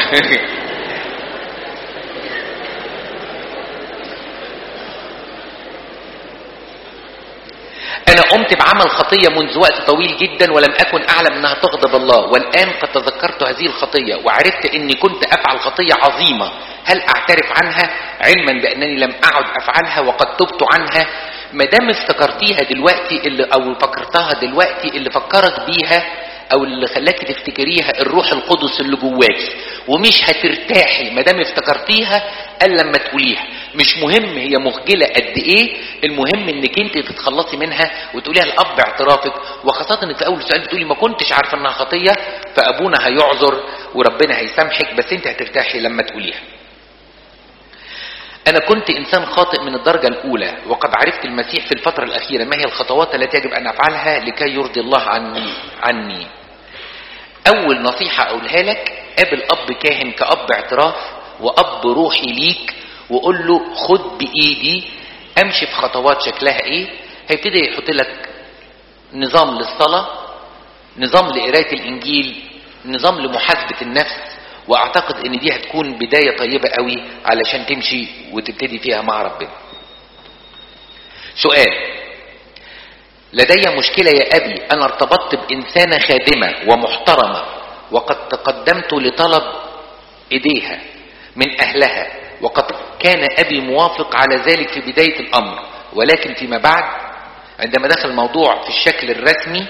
انا قمت بعمل خطيه منذ وقت طويل جدا ولم اكن اعلم انها تغضب الله والان قد تذكرت هذه الخطيه وعرفت اني كنت افعل خطيه عظيمه هل اعترف عنها علما بانني لم اعد افعلها وقد تبت عنها ما دام افتكرتيها دلوقتي اللي او فكرتها دلوقتي اللي فكرك بيها او اللي خلاكي تفتكريها الروح القدس اللي جواكي ومش هترتاحي ما دام افتكرتيها الا لما تقوليها مش مهم هي مخجله قد ايه المهم انك انت تتخلصي منها وتقوليها لاب اعترافك وخاصه انك في اول سؤال بتقولي ما كنتش عارفه انها خطيه فابونا هيعذر وربنا هيسامحك بس انت هترتاحي لما تقوليها أنا كنت إنسان خاطئ من الدرجة الأولى وقد عرفت المسيح في الفترة الأخيرة ما هي الخطوات التي يجب أن أفعلها لكي يرضي الله عني عني أول نصيحة أقولها لك قابل أب كاهن كأب اعتراف وأب روحي ليك وقول له خد بإيدي أمشي في خطوات شكلها إيه هيبتدي يحط لك نظام للصلاة نظام لقراية الإنجيل نظام لمحاسبة النفس واعتقد ان دي هتكون بداية طيبة قوي علشان تمشي وتبتدي فيها مع ربنا سؤال لدي مشكلة يا ابي انا ارتبطت بانسانة خادمة ومحترمة وقد تقدمت لطلب ايديها من اهلها وقد كان ابي موافق على ذلك في بداية الامر ولكن فيما بعد عندما دخل الموضوع في الشكل الرسمي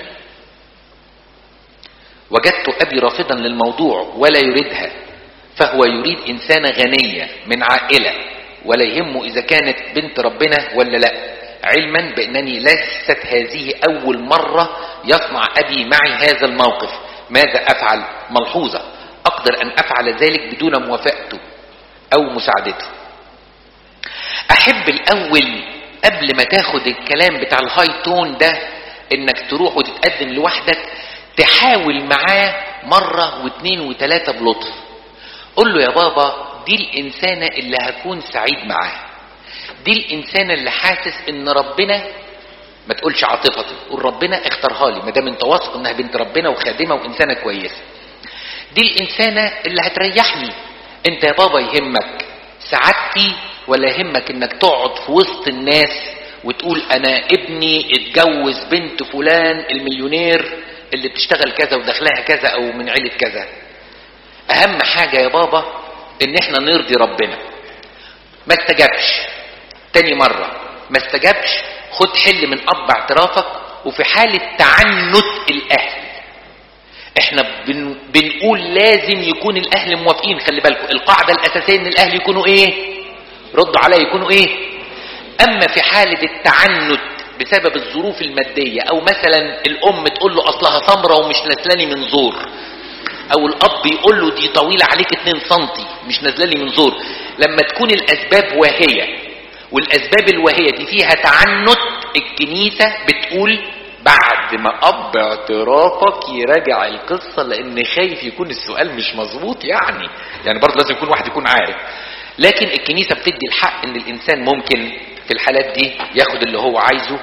وجدت أبي رافضا للموضوع ولا يريدها فهو يريد إنسانة غنية من عائلة ولا يهمه إذا كانت بنت ربنا ولا لا علما بأنني ليست هذه أول مرة يصنع أبي معي هذا الموقف ماذا أفعل ملحوظة أقدر أن أفعل ذلك بدون موافقته أو مساعدته أحب الأول قبل ما تاخد الكلام بتاع الهاي تون ده انك تروح وتتقدم لوحدك تحاول معاه مرة واثنين وثلاثة بلطف قول له يا بابا دي الإنسانة اللي هكون سعيد معاها دي الإنسانة اللي حاسس إن ربنا ما تقولش عاطفتي قول ربنا اختارها لي ما دام انت واثق انها بنت ربنا وخادمه وانسانه كويسه دي الانسانه اللي هتريحني انت يا بابا يهمك سعادتي ولا يهمك انك تقعد في وسط الناس وتقول انا ابني اتجوز بنت فلان المليونير اللي بتشتغل كذا ودخلها كذا او من عيلة كذا اهم حاجة يا بابا ان احنا نرضي ربنا ما استجابش تاني مرة ما استجابش خد حل من اب اعترافك وفي حالة تعنت الاهل احنا بن بنقول لازم يكون الاهل موافقين خلي بالكم القاعدة الاساسية ان الاهل يكونوا ايه ردوا عليا يكونوا ايه اما في حالة التعنت بسبب الظروف المادية او مثلا الام تقول له اصلها سمرة ومش نازلاني من زور او الاب يقول له دي طويلة عليك 2 سنتي مش نازلاني من زور لما تكون الاسباب واهية والاسباب الواهية دي فيها تعنت الكنيسة بتقول بعد ما اب اعترافك يراجع القصة لان خايف يكون السؤال مش مظبوط يعني يعني برضه لازم يكون واحد يكون عارف لكن الكنيسة بتدي الحق ان الانسان ممكن في الحالات دي ياخد اللي هو عايزه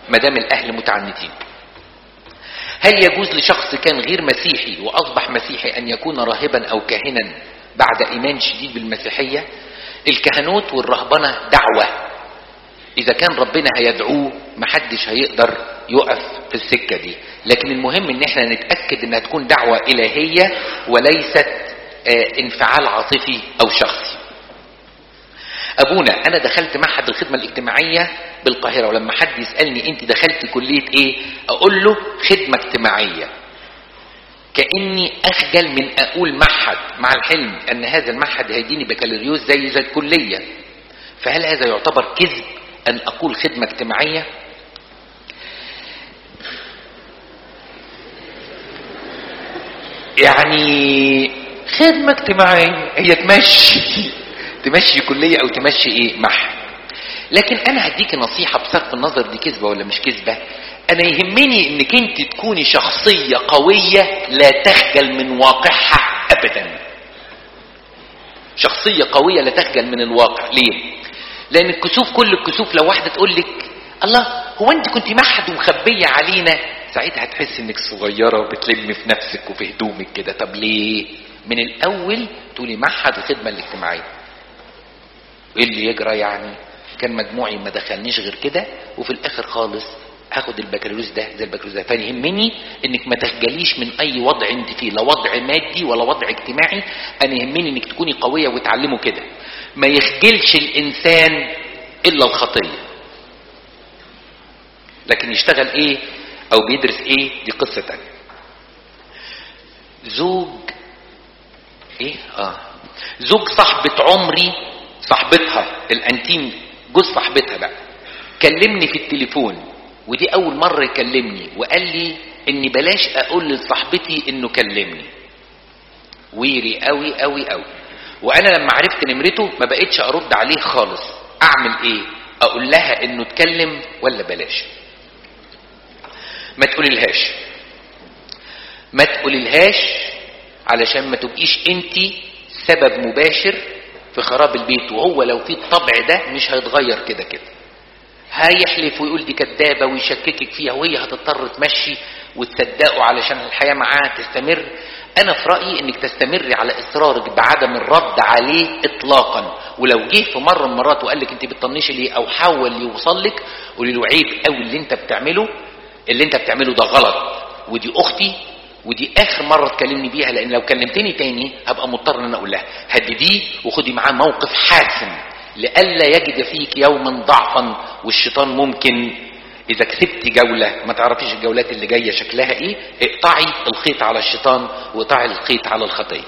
ما دام الاهل متعنتين هل يجوز لشخص كان غير مسيحي واصبح مسيحي ان يكون راهبا او كاهنا بعد ايمان شديد بالمسيحيه الكهنوت والرهبنه دعوه اذا كان ربنا هيدعوه محدش هيقدر يقف في السكه دي لكن المهم ان احنا نتاكد انها تكون دعوه الهيه وليست آه، انفعال عاطفي او شخصي ابونا انا دخلت معهد الخدمه الاجتماعيه بالقاهره ولما حد يسالني انت دخلت كليه ايه اقول له خدمه اجتماعيه كاني اخجل من اقول معهد مع الحلم ان هذا المعهد هيديني بكالوريوس زي زي الكليه فهل هذا يعتبر كذب ان اقول خدمه اجتماعيه يعني خدمه اجتماعيه هي تمشي تمشي كليه او تمشي ايه معهد لكن انا هديك نصيحه بصرف النظر دي كذبه ولا مش كذبه انا يهمني انك انت تكوني شخصيه قويه لا تخجل من واقعها ابدا شخصيه قويه لا تخجل من الواقع ليه لان الكسوف كل الكسوف لو واحده تقول لك الله هو انت كنت معهد ومخبيه علينا ساعتها هتحس انك صغيره وبتلمي في نفسك وفي هدومك كده طب ليه من الاول تقولي معهد الخدمه الاجتماعيه ايه اللي يجرى يعني كان مجموعي ما دخلنيش غير كده وفي الاخر خالص هاخد البكالوريوس ده زي البكالوريوس ده فيهمني انك ما تخجليش من اي وضع انت فيه لا وضع مادي ولا وضع اجتماعي انا يهمني انك تكوني قويه وتعلمه كده ما يخجلش الانسان الا الخطيه لكن يشتغل ايه او بيدرس ايه دي قصه تانية زوج ايه اه زوج صاحبة عمري صاحبتها الانتيم جوز صاحبتها بقى كلمني في التليفون ودي اول مرة يكلمني وقال لي اني بلاش اقول لصاحبتي انه كلمني ويري قوي قوي قوي وانا لما عرفت نمرته ما بقتش ارد عليه خالص اعمل ايه اقول لها انه اتكلم ولا بلاش ما تقوليلهاش ما تقوليلهاش علشان ما تبقيش انت سبب مباشر في خراب البيت وهو لو في الطبع ده مش هيتغير كده كده هيحلف ويقول دي كدابه ويشككك فيها وهي هتضطر تمشي وتصدقه علشان الحياه معاه تستمر انا في رايي انك تستمري على اصرارك بعدم الرد عليه اطلاقا ولو جه في مره من المرات وقال لك انت بتطنشي ليه او حاول يوصل لك قولي له عيب قوي اللي انت بتعمله اللي انت بتعمله ده غلط ودي اختي ودي اخر مره تكلمني بيها لان لو كلمتني تاني هبقى مضطر ان انا اقول لها هدديه وخدي معاه موقف حاسم لئلا يجد فيك يوما ضعفا والشيطان ممكن اذا كسبت جولة ما تعرفيش الجولات اللي جاية شكلها ايه اقطعي الخيط على الشيطان واقطعي الخيط على الخطية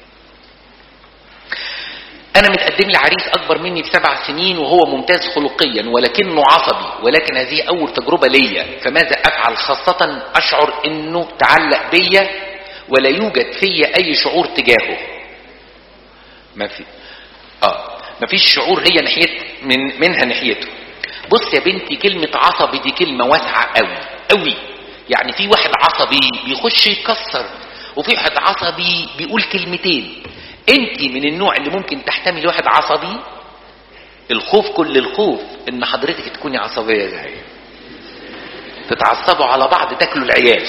انا متقدم لي عريس اكبر مني بسبع سنين وهو ممتاز خلقيا ولكنه عصبي ولكن هذه اول تجربة ليا فماذا افعل خاصة اشعر انه تعلق بيا ولا يوجد فيا اي شعور تجاهه ما في اه ما فيش شعور هي ناحية من منها ناحيته بص يا بنتي كلمة عصبي دي كلمة واسعة قوي قوي يعني في واحد عصبي بيخش يكسر وفي واحد عصبي بيقول كلمتين انت من النوع اللي ممكن تحتمل واحد عصبي الخوف كل الخوف ان حضرتك تكوني عصبية زي تتعصبوا على بعض تاكلوا العيال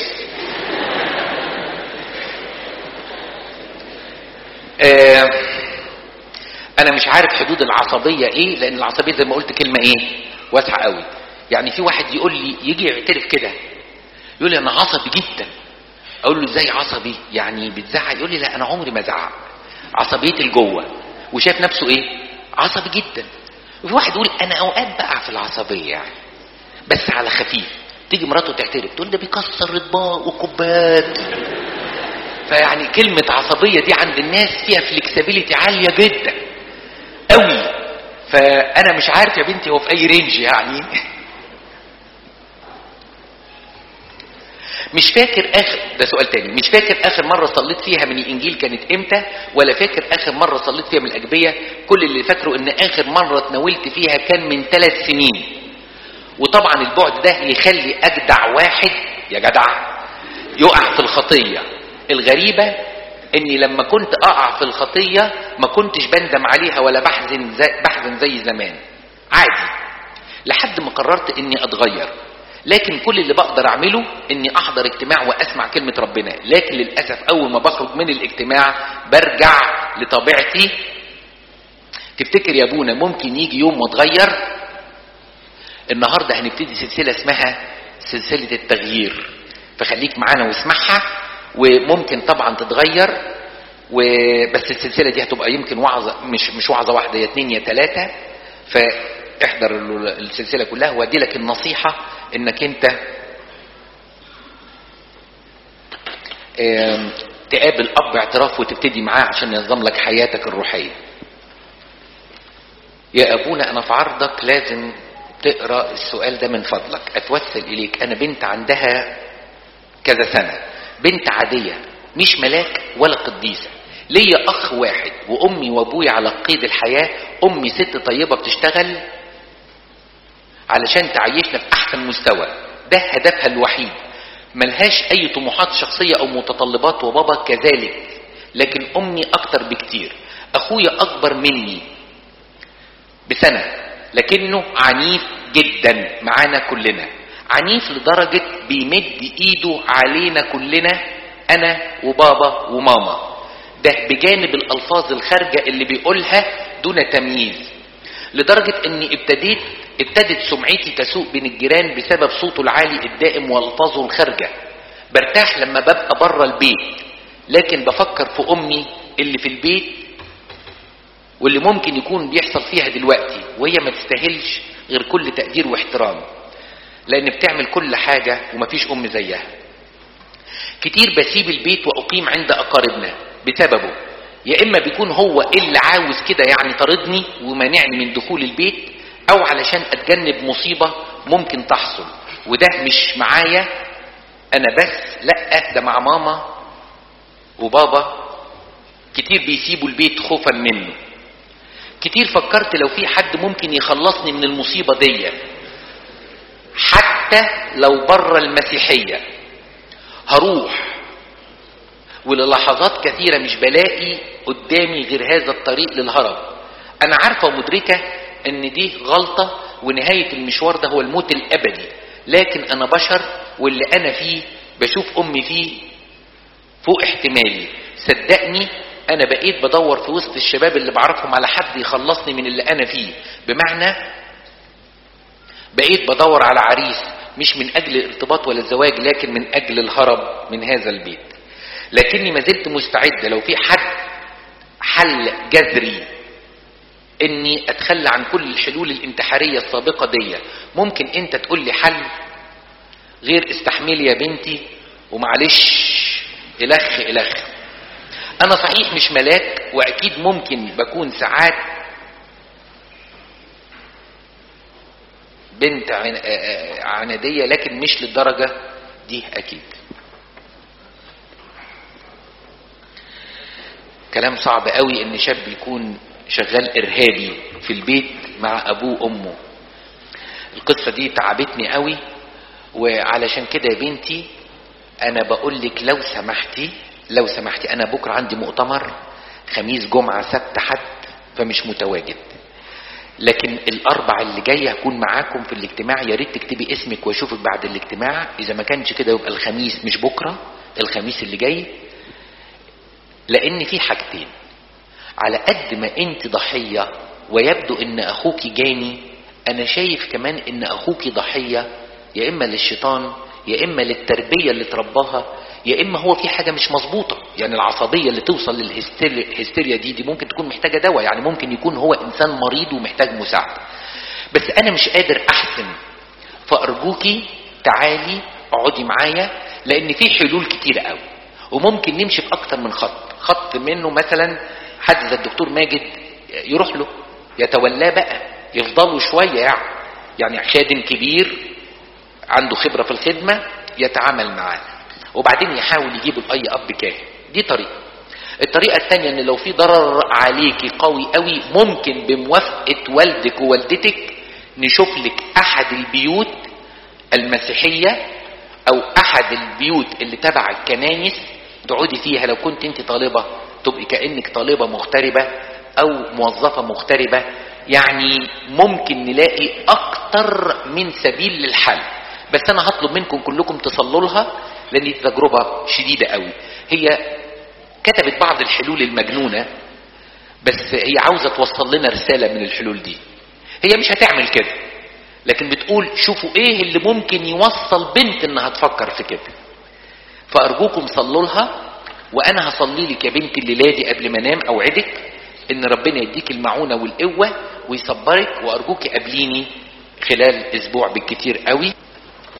آه انا مش عارف حدود العصبية ايه لان العصبية زي ما قلت كلمة ايه واسعة قوي يعني في واحد يقول لي يجي يعترف كده يقول لي انا عصبي جدا اقول له ازاي عصبي يعني بتزعق يقول لي لا انا عمري ما زعق عصبيتي لجوه وشايف نفسه ايه عصبي جدا وفي واحد يقول انا اوقات بقع في العصبيه يعني بس على خفيف تيجي مراته تعترف تقول ده بيكسر اطباق وكوبات فيعني كلمة عصبية دي عند الناس فيها فلكسبيليتي عالية جدا قوي فانا مش عارف يا بنتي هو في اي رينج يعني مش فاكر اخر ده سؤال تاني مش فاكر اخر مره صليت فيها من الانجيل كانت امتى ولا فاكر اخر مره صليت فيها من الاجبيه كل اللي فاكره ان اخر مره اتناولت فيها كان من ثلاث سنين وطبعا البعد ده يخلي اجدع واحد يا جدع يقع في الخطيه الغريبه اني لما كنت اقع في الخطيه ما كنتش بندم عليها ولا بحزن زي بحزن زي زمان عادي لحد ما قررت اني اتغير لكن كل اللي بقدر اعمله اني احضر اجتماع واسمع كلمة ربنا لكن للأسف اول ما بخرج من الاجتماع برجع لطبيعتي تفتكر يا ابونا ممكن يجي يوم واتغير النهاردة هنبتدي سلسلة اسمها سلسلة التغيير فخليك معانا واسمعها وممكن طبعا تتغير وبس السلسلة دي هتبقى يمكن وعظة مش مش وعظة واحدة يا اتنين يا تلاتة فاحضر السلسلة كلها وادي لك النصيحة انك انت آم، تقابل اب اعتراف وتبتدي معاه عشان ينظم لك حياتك الروحية يا ابونا انا في عرضك لازم تقرا السؤال ده من فضلك اتوسل اليك انا بنت عندها كذا سنه بنت عاديه مش ملاك ولا قديسه ليا اخ واحد وامي وابويا على قيد الحياه امي ست طيبه بتشتغل علشان تعيشنا في احسن مستوى ده هدفها الوحيد ملهاش اي طموحات شخصيه او متطلبات وبابا كذلك لكن امي اكتر بكتير اخويا اكبر مني بسنة لكنه عنيف جدا معانا كلنا عنيف لدرجة بيمد ايده علينا كلنا انا وبابا وماما ده بجانب الالفاظ الخارجة اللي بيقولها دون تمييز لدرجة اني ابتديت ابتدت سمعتي تسوء بين الجيران بسبب صوته العالي الدائم والفاظه الخارجة برتاح لما ببقى بره البيت لكن بفكر في امي اللي في البيت واللي ممكن يكون بيحصل فيها دلوقتي وهي ما تستاهلش غير كل تقدير واحترام لان بتعمل كل حاجة ومفيش ام زيها كتير بسيب البيت واقيم عند اقاربنا بسببه يا اما بيكون هو اللي عاوز كده يعني طردني ومانعني من دخول البيت او علشان اتجنب مصيبة ممكن تحصل وده مش معايا انا بس لا ده مع ماما وبابا كتير بيسيبوا البيت خوفا منه كتير فكرت لو في حد ممكن يخلصني من المصيبة دي حتى لو بره المسيحية هروح وللحظات كثيرة مش بلاقي قدامي غير هذا الطريق للهرب انا عارفة ومدركة ان دي غلطة ونهاية المشوار ده هو الموت الابدي لكن انا بشر واللي انا فيه بشوف امي فيه فوق احتمالي صدقني انا بقيت بدور في وسط الشباب اللي بعرفهم على حد يخلصني من اللي انا فيه بمعنى بقيت بدور على عريس مش من اجل الارتباط ولا الزواج لكن من اجل الهرب من هذا البيت لكني ما زلت مستعد لو في حد حل جذري اني اتخلى عن كل الحلول الانتحارية السابقة دي ممكن انت تقول لي حل غير استحملي يا بنتي ومعلش الخ الخ انا صحيح مش ملاك واكيد ممكن بكون ساعات بنت عن- آه، عنادية لكن مش للدرجة دي اكيد كلام صعب قوي ان شاب يكون شغال ارهابي في البيت مع ابوه وامه القصة دي تعبتني قوي وعلشان كده يا بنتي انا بقول لك لو سمحتي لو سمحتي انا بكره عندي مؤتمر خميس جمعه سبت حد فمش متواجد لكن الاربع اللي جاي هكون معاكم في الاجتماع يا ريت تكتبي اسمك واشوفك بعد الاجتماع اذا ما كانش كده يبقى الخميس مش بكره الخميس اللي جاي لان في حاجتين على قد ما انت ضحيه ويبدو ان اخوك جاني انا شايف كمان ان اخوك ضحيه يا اما للشيطان يا اما للتربيه اللي ترباها يا اما هو في حاجه مش مظبوطه يعني العصبيه اللي توصل للهستيريا دي دي ممكن تكون محتاجه دواء يعني ممكن يكون هو انسان مريض ومحتاج مساعده بس انا مش قادر احسن فارجوكي تعالي اقعدي معايا لان في حلول كتيره قوي وممكن نمشي في اكتر من خط خط منه مثلا حد زي الدكتور ماجد يروح له يتولاه بقى يفضلوا شويه يعني يعني خادم كبير عنده خبره في الخدمه يتعامل معاه وبعدين يحاول يجيب اي اب كاهن دي طريقه الطريقه الثانيه ان لو في ضرر عليكي قوي قوي ممكن بموافقه والدك ووالدتك نشوف لك احد البيوت المسيحيه او احد البيوت اللي تبع الكنايس تقعدي فيها لو كنت انت طالبه تبقي كانك طالبه مغتربه او موظفه مغتربه يعني ممكن نلاقي اكتر من سبيل للحل بس انا هطلب منكم كلكم تصلوا لها لان دي تجربه شديده قوي هي كتبت بعض الحلول المجنونه بس هي عاوزه توصل لنا رساله من الحلول دي هي مش هتعمل كده لكن بتقول شوفوا ايه اللي ممكن يوصل بنت انها تفكر في كده فارجوكم صلوا لها وانا هصلي لك يا بنتي الليله دي قبل ما انام اوعدك ان ربنا يديك المعونه والقوه ويصبرك وارجوك قابليني خلال اسبوع بالكتير قوي